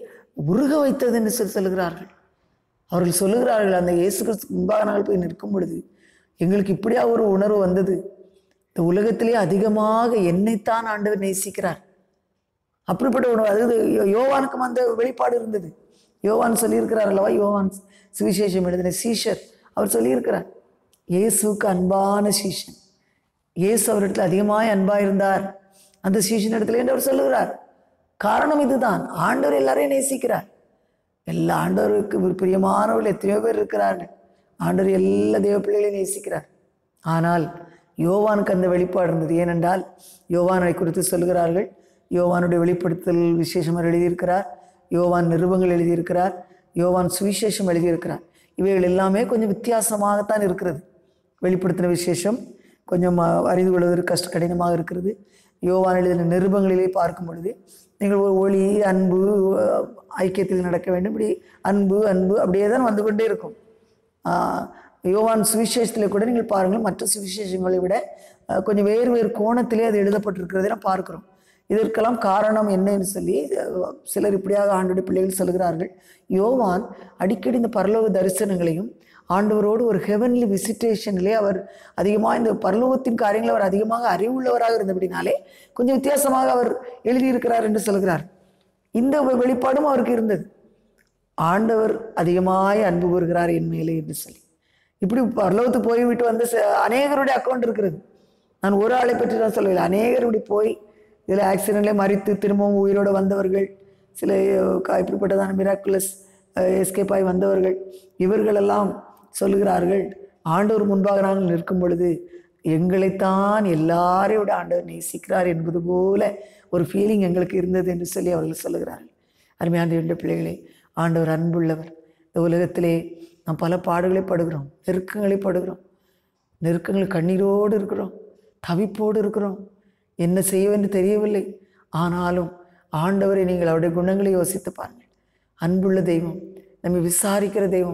உருக வைத்தது என்று சொல்லி சொல்லுகிறார்கள் அவர்கள் சொல்லுகிறார்கள் அந்த இயேசு கிறிஸ்து முன்பாக நாங்கள் போய் நிற்கும் பொழுது எங்களுக்கு இப்படியா ஒரு உணர்வு வந்தது இந்த உலகத்திலே அதிகமாக என்னைத்தான் ஆண்டவர் நேசிக்கிறார் அப்படிப்பட்ட உணவு அதாவது யோ- யோவானுக்கும் அந்த வெளிப்பாடு இருந்தது யோவான் சொல்லியிருக்கிறார் அல்லவா யோவான் சுவிசேஷம் எழுதின சீஷர் அவர் சொல்லியிருக்கிறார் இயேசுக்கு அன்பான சீஷன் இயேசு அவரிடத்தில் அதிகமாய் அன்பாக இருந்தார் அந்த சீஷன் இடத்துல என்று அவர் சொல்லுகிறார் காரணம் இதுதான் ஆண்டவர் எல்லாரையும் நேசிக்கிறார் எல்லா ஆண்டவருக்கு ஒரு பிரியமானவர்கள் எத்தனையோ பேர் இருக்கிறார்கள் ஆண்டவர் எல்லா தேவ பிள்ளைகளையும் நேசிக்கிறார் ஆனால் யோவானுக்கு அந்த வெளிப்பாடு இருந்தது ஏனென்றால் யோவானை குறித்து சொல்லுகிறார்கள் யோவானுடைய வெளிப்படுத்தல் விசேஷமாக எழுதியிருக்கிறார் யோவான் நிருபங்கள் எழுதியிருக்கிறார் யோவான் சுவிசேஷம் எழுதியிருக்கிறார் இவைகள் எல்லாமே கொஞ்சம் வித்தியாசமாகத்தான் இருக்கிறது வெளிப்படுத்தின விசேஷம் கொஞ்சம் அஹ், அறிந்து கொள்வதற்கு கஷ்ட கடினமாக இருக்கிறது யோவான் எழுதின நிருபங்களிலே பார்க்கும் பொழுது நீங்கள் ஒரு ஒளி அன்பு அஹ், ஐக்கியத்தில் நடக்க வேண்டும் இப்படி அன்பு அன்பு அப்படியே தான் வந்து கொண்டே இருக்கும் ஆஹ், யோவான் சுவிசேஷத்தில் கூட நீங்கள் பாருங்கள் மற்ற சுவிசேஷங்களை விட அஹ், கொஞ்சம் வேறு வேறு கோணத்திலே அது எழுதப்பட்டிருக்கிறதை நாம் பார்க்கிறோம் இதற்கெல்லாம் காரணம் என்னன்னு சொல்லி அஹ், சிலர் இப்படியாக ஆண்டுடைய பிள்ளைகள் சொல்கிறார்கள் யோவான் அடிக்கடி இந்த பரலோக தரிசனங்களையும் ஆண்டவரோடு ஒரு ஹெவன்லி விசிட்டேஷனிலே அவர் அதிகமாக இந்த பரலோகத்தின் காரியங்களை அவர் அதிகமாக அறிவுள்ளவராக இருந்தபடினாலே கொஞ்சம் வித்தியாசமாக அவர் எழுதியிருக்கிறார் என்று சொல்கிறார் இந்த வெ- வெளிப்பாடும் அவருக்கு இருந்தது ஆண்டவர் அதிகமாய் அன்பு கூறுகிறார் என் மேலே என்று சொல்லி இப்படி பரலோகத்துக்கு போய்விட்டு வந்த ச- அநேகருடைய அக்கௌண்ட் இருக்கிறது நான் ஒரு ஆளை பற்றி தான் சொல்லவில்லை அநேகர் இப்படி போய் இதில் ஆக்சிடெண்ட்ல மறித்து திரும்பவும் உயிரோடு வந்தவர்கள் சில அஹ், க- இப்படிப்பட்டதான மிராக்குலஸ் எஸ்கேப் ஆகி வந்தவர்கள் இவர்களெல்லாம் சொல்லுகிறார்கள் ஆண்டவர் முன்பாக நாங்கள் நிற்கும் பொழுது எங்களைத்தான் எல்லாரையும் விட ஆண்டவர் நேசிக்கிறார் என்பது போல ஒரு ஃபீலிங் எங்களுக்கு இருந்தது என்று சொல்லி அவர்கள் சொல்லுகிறார்கள் அருமையான ரெண்டு பிள்ளைகளே ஆண்டவர் அன்புள்ளவர் இந்த உலகத்திலே நாம் பல பாடுகளை படுகிறோம் நெருக்கங்களை படுகிறோம் நெருக்கங்கள் கண்ணீரோடு இருக்கிறோம் தவிப்போடு இருக்கிறோம் என்ன செய்யவென்று தெரியவில்லை ஆனாலும் ஆண்டவரை நீங்கள் அவருடைய குணங்களை யோசித்து பாருங்கள் அன்புள்ள தெய்வம் நம்மை விசாரிக்கிற தெய்வம்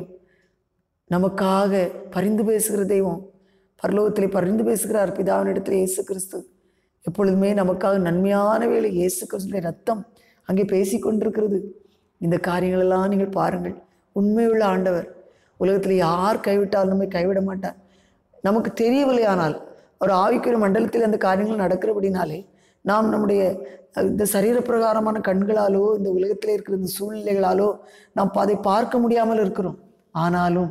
நமக்காக பரிந்து பேசுகிற தெய்வம் பரலோகத்திலே பரிந்து பேசுகிறார் பிதாவினிடத்தில் இயேசு கிறிஸ்து எப்பொழுதுமே நமக்காக நன்மையான வேலை இயேசு கிறிஸ்துடைய ரத்தம் அங்கே பேசிக் கொண்டிருக்கிறது இந்த காரியங்களெல்லாம் நீங்கள் பாருங்கள் உண்மையுள்ள ஆண்டவர் உலகத்தில் யார் கைவிட்டாலும் நம்மை கைவிட மாட்டார் நமக்கு தெரியவில்லை ஆனால் ஒரு ஆவிக்குரிய மண்டலத்தில் அந்த காரியங்கள் நடக்கிறபடினாலே நாம் நம்முடைய அஹ், இந்த சரீரப்பிரகாரமான கண்களாலோ இந்த உலகத்தில் இருக்கிற இந்த சூழ்நிலைகளாலோ நாம் அதை பார்க்க முடியாமல் இருக்கிறோம் ஆனாலும்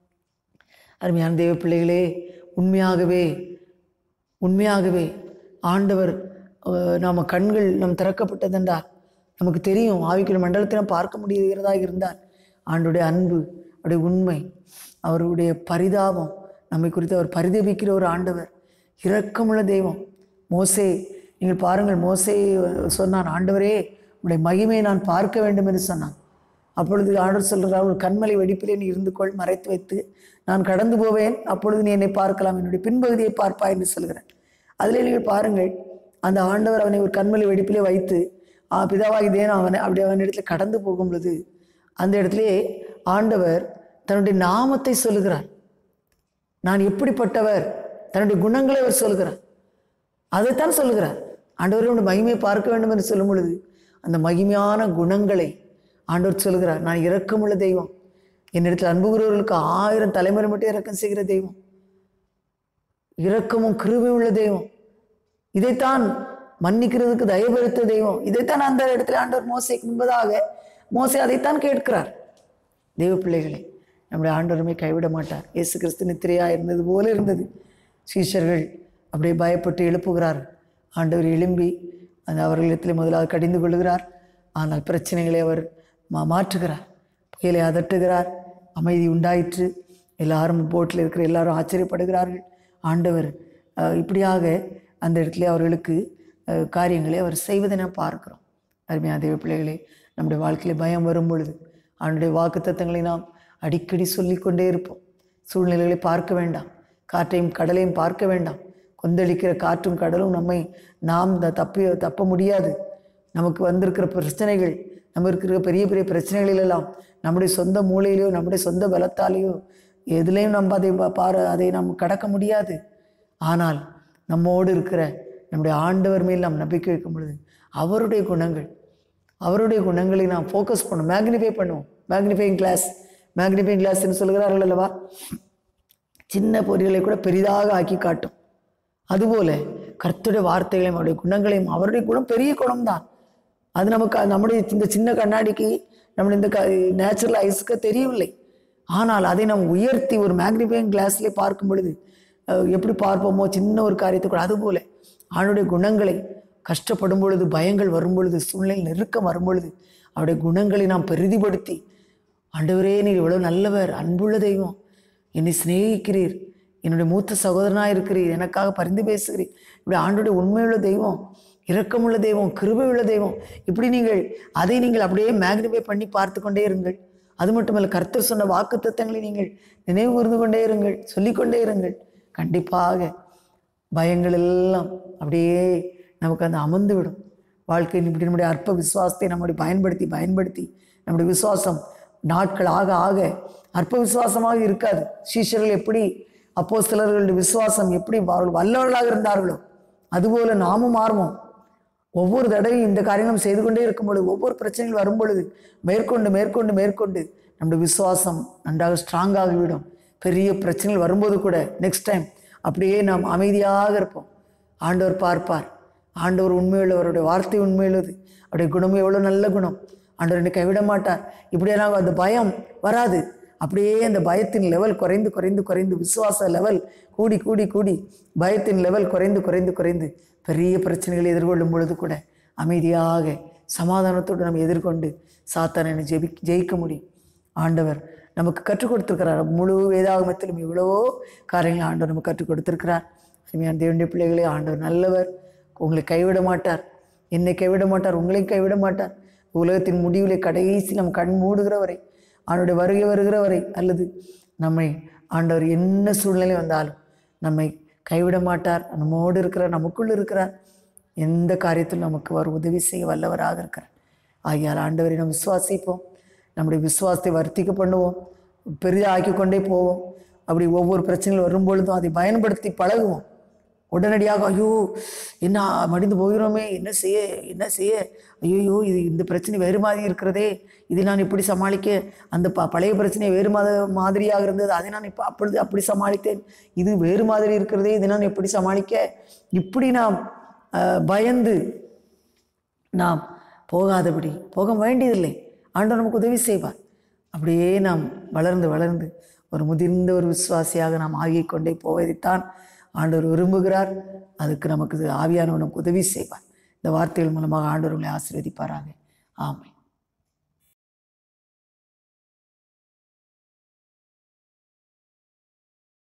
அருமையான தேவ பிள்ளைகளே உண்மையாகவே உண்மையாகவே ஆண்டவர் அஹ், நாம கண்கள் நம் திறக்கப்பட்டதென்றால் நமக்கு தெரியும் ஆவிக்குரிய மண்டலத்தை நாம் பார்க்க முடிகிறதாக இருந்தால் ஆண்டுடைய அன்பு அவருடைய உண்மை அவருடைய பரிதாபம் நம்மை குறித்து அவர் பரிதபிக்கிற ஒரு ஆண்டவர் இரக்கமுள்ள தெய்வம் மோசே நீங்கள் பாருங்கள் மோசே சொன்னான் ஆண்டவரே உடைய மகிமையை நான் பார்க்க வேண்டும் என்று சொன்னான் அப்பொழுது ஆண்டவர் சொல்கிறார் ஒரு கண்மலை வெடிப்பிலே நீ இருந்து கொள் மறைத்து வைத்து நான் கடந்து போவேன் அப்பொழுது நீ என்னை பார்க்கலாம் என்னுடைய பின்பகுதியை பார்ப்பாய் என்று சொல்கிறார் அதிலே நீங்கள் பாருங்கள் அந்த ஆண்டவர் அவனை ஒரு கண்மலை வெடிப்பிலே வைத்து ஆ, பிதாவாகி தேவன் அவனை அப்படி அவன் இடத்துல கடந்து போகும் பொழுது அந்த இடத்திலே ஆண்டவர் தன்னுடைய நாமத்தை சொல்லுகிறார் நான் எப்படிப்பட்டவர் தன்னுடைய குணங்களை அவர் சொல்கிறார் அதைத்தான் சொல்லுகிறார் ஆண்டவரோட மகிமையை பார்க்க வேண்டும் என்று சொல்லும் பொழுது அந்த மகிமையான குணங்களை ஆண்டவர் சொல்கிறார் நான் இரக்கமுள்ள தெய்வம் என்னிடத்தில் அன்புகிறவர்களுக்கு ஆயிரம் தலைமுறை மட்டும் இறக்கம் செய்கிற தெய்வம் இரக்கமும் கிருபை உள்ள தெய்வம் இதைத்தான் மன்னிக்கிறதுக்கு தயபடுத்த தெய்வம் இதைத்தான் அந்த இடத்துல ஆண்டவர் மோசைக்கு முன்பதாக மோசை அதைத்தான் கேட்கிறார் தெய்வ பிள்ளைகளே நம்முடைய ஆண்டவருமே கைவிட மாட்டார் இயேசு கிறிஸ்து நித்திரையா இருந்தது போல இருந்தது சீஷர்கள் அப்படியே பயப்பட்டு எழுப்புகிறார் ஆண்டவர் எழும்பி அந்த அவர்களிடத்தில் முதலாவது கடிந்து கொள்கிறார் ஆனால் பிரச்சனைகளை அவர் மா மாற்றுகிறார் புயலை அதட்டுகிறார் அமைதி உண்டாயிற்று எல்லாரும் போட்டில் இருக்கிற எல்லாரும் ஆச்சரியப்படுகிறார்கள் ஆண்டவர் அஹ், இப்படியாக அந்த இடத்துல அவர்களுக்கு அஹ், காரியங்களை அவர் செய்வதை நாம் பார்க்கிறோம் அருமையான தேவ பிள்ளைகளே நம்முடைய வாழ்க்கையில் பயம் வரும் பொழுது அவனுடைய வாக்குத்தத்தங்களை நாம் அடிக்கடி சொல்லிக்கொண்டே இருப்போம் சூழ்நிலைகளை பார்க்க வேண்டாம் காற்றையும் கடலையும் பார்க்க வேண்டாம் கொந்தளிக்கிற காற்றும் கடலும் நம்மை நாம் த- தப்பி தப்ப முடியாது நமக்கு வந்திருக்கிற பிரச்சனைகள் நம்ம இருக்கிற பெரிய பெரிய பிரச்சனைகள் எல்லாம் நம்முடைய சொந்த மூளையிலையோ நம்முடைய சொந்த பலத்தாலேயோ எதுலேயும் நம்ம அதை பா- பார அதை நாம் கடக்க முடியாது ஆனால் நம்மோடு இருக்கிற நம்முடைய ஆண்டவர் மேல் நாம் நம்பிக்கை வைக்கும் பொழுது அவருடைய குணங்கள் அவருடைய குணங்களை நாம் ஃபோக்கஸ் பண்ணும் மேக்னிஃபை பண்ணுவோம் மேக்னிஃபைங் கிளாஸ் மேக்னிஃபைங் கிளாஸ்ன்னு சொல்கிறார்கள் அல்லவா சின்ன பொறிகளை கூட பெரிதாக ஆக்கி காட்டும் அதுபோல கர்த்தருடைய வார்த்தைகளையும் அவருடைய குணங்களையும் அவருடைய குணம் பெரிய குணம் தான் அது நமக்கு நம்முடைய இந்த சின்ன கண்ணாடிக்கு நம்முடைய இந்த நேச்சுரல் ஐஸுக்கு தெரியவில்லை ஆனால் அதை நாம் உயர்த்தி ஒரு மேக்னிஃபைங் கிளாஸ்லேயே பார்க்கும் பொழுது அஹ், எப்படி பார்ப்போமோ சின்ன ஒரு காரியத்தை கூட அதுபோல அவனுடைய குணங்களை கஷ்டப்படும் பொழுது பயங்கள் வரும் பொழுது சூழ்நிலை நெருக்கம் வரும் பொழுது அவருடைய குணங்களை நாம் பெரிதிப்படுத்தி ஆண்டவரே நீர் இவ்வளவு நல்லவர் அன்புள்ள தெய்வம் என்னை சிநேகிக்கிறீர் என்னுடைய மூத்த சகோதரனாக இருக்கிறீர் எனக்காக பரிந்து பேசுகிறீர் இப்படி ஆண்டுடைய உண்மையுள்ள தெய்வம் இரக்கமுள்ள தெய்வம் கிருபை உள்ள தெய்வம் இப்படி நீங்கள் அதை நீங்கள் அப்படியே மேக்னிஃபை பண்ணி பார்த்து கொண்டே இருங்கள் அது மட்டுமல்ல கர்த்தர் சொன்ன வாக்கு நீங்கள் நினைவு கூர்ந்து கொண்டே இருங்கள் சொல்லிக்கொண்டே இருங்கள் கண்டிப்பாக பயங்கள் எல்லாம் அப்படியே நமக்கு அந்த அமர்ந்து விடும் வாழ்க்கையின் இப்படி நம்முடைய அற்ப விசுவாசத்தை நம்முடைய பயன்படுத்தி பயன்படுத்தி நம்முடைய விசுவாசம் நாட்கள் ஆக ஆக அற்ப விசுவாசமாக இருக்காது சீஷர்கள் எப்படி அப்போ சிலர்களுடைய விசுவாசம் எப்படி அவர்கள் வல்லவர்களாக இருந்தார்களோ அதுபோல நாமும் மாறுவோம் ஒவ்வொரு தடவையும் இந்த காரியம் நாம் செய்து கொண்டே இருக்கும் பொழுது ஒவ்வொரு பிரச்சனைகள் வரும் பொழுது மேற்கொண்டு மேற்கொண்டு மேற்கொண்டு நம்முடைய விசுவாசம் நன்றாக ஸ்ட்ராங் ஆகிவிடும் பெரிய பிரச்சனைகள் வரும்போது கூட நெக்ஸ்ட் டைம் அப்படியே நாம் அமைதியாக இருப்போம் ஆண்டவர் பார்ப்பார் ஆண்டவர் உண்மையுள்ளவருடைய வார்த்தை உண்மையுள்ளது அவருடைய குணம் எவ்வளோ நல்ல குணம் ஆண்டவர் என்னை கைவிட மாட்டார் இப்படியெல்லாம் அந்த பயம் வராது அப்படியே அந்த பயத்தின் லெவல் குறைந்து குறைந்து குறைந்து விசுவாச லெவல் கூடி கூடி கூடி பயத்தின் லெவல் குறைந்து குறைந்து குறைந்து பெரிய பிரச்சனைகளை எதிர்கொள்ளும் பொழுது கூட அமைதியாக சமாதானத்தோடு நம்ம எதிர்கொண்டு சாத்தானை ஜெபி ஜெயிக்க முடியும் ஆண்டவர் நமக்கு கற்றுக் கொடுத்திருக்கிறார் முழு வேதாகமத்திலும் இவ்வளவோ காரியங்களை ஆண்டவர் நமக்கு கற்றுக் கொடுத்திருக்கிறார் அருமையான தேவனுடைய பிள்ளைகளே ஆண்டவர் நல்லவர் உங்களை கைவிட மாட்டார் என்னை கைவிட மாட்டார் உங்களையும் கைவிட மாட்டார் உலகத்தின் முடிவிலே கடைசி நம் கண் மூடுகிறவரை அவனுடைய வருகை வருகிறவரை அல்லது நம்மை ஆண்டவர் என்ன சூழ்நிலை வந்தாலும் நம்மை கைவிட மாட்டார் நம்மோடு இருக்கிறார் நமக்குள் இருக்கிறார் எந்த காரியத்திலும் நமக்கு அவர் உதவி செய்ய வல்லவராக இருக்கிறார் ஆகியால் ஆண்டவரை நாம் விசுவாசிப்போம் நம்முடைய விசுவாசத்தை வர்த்திக்க பண்ணுவோம் பெரிதாக்கி கொண்டே போவோம் அப்படி ஒவ்வொரு பிரச்சனைகள் வரும்பொழுதும் அதை பயன்படுத்தி பழகுவோம் உடனடியாக ஐயோ என்ன மடிந்து போகிறோமே என்ன செய்ய என்ன செய்ய ஐயோ இது இந்த பிரச்சனை வேறு மாதிரி இருக்கிறதே இதை நான் இப்படி சமாளிக்க அந்த ப பழைய பிரச்சனை வேறு மாத மாதிரியாக இருந்தது அதை நான் இப்போ அப்பொழுது அப்படி சமாளித்தேன் இது வேறு மாதிரி இருக்கிறதே இதை நான் எப்படி சமாளிக்க இப்படி நாம் அஹ், பயந்து நாம் போகாதபடி போக வேண்டியதில்லை ஆண்டவர் நமக்கு உதவி செய்வார் அப்படியே நாம் வளர்ந்து வளர்ந்து ஒரு முதிர்ந்த ஒரு விசுவாசியாக நாம் ஆகிக் கொண்டே போவதைத்தான் ஆண்டவர் விரும்புகிறார் அதுக்கு நமக்கு ஆவியானவர் நமக்கு உதவி செய்வார் இந்த வார்த்தைகள் மூலமாக ஆண்டவர் உங்களை ஆசீர்வதிப்பாராக ஆமென்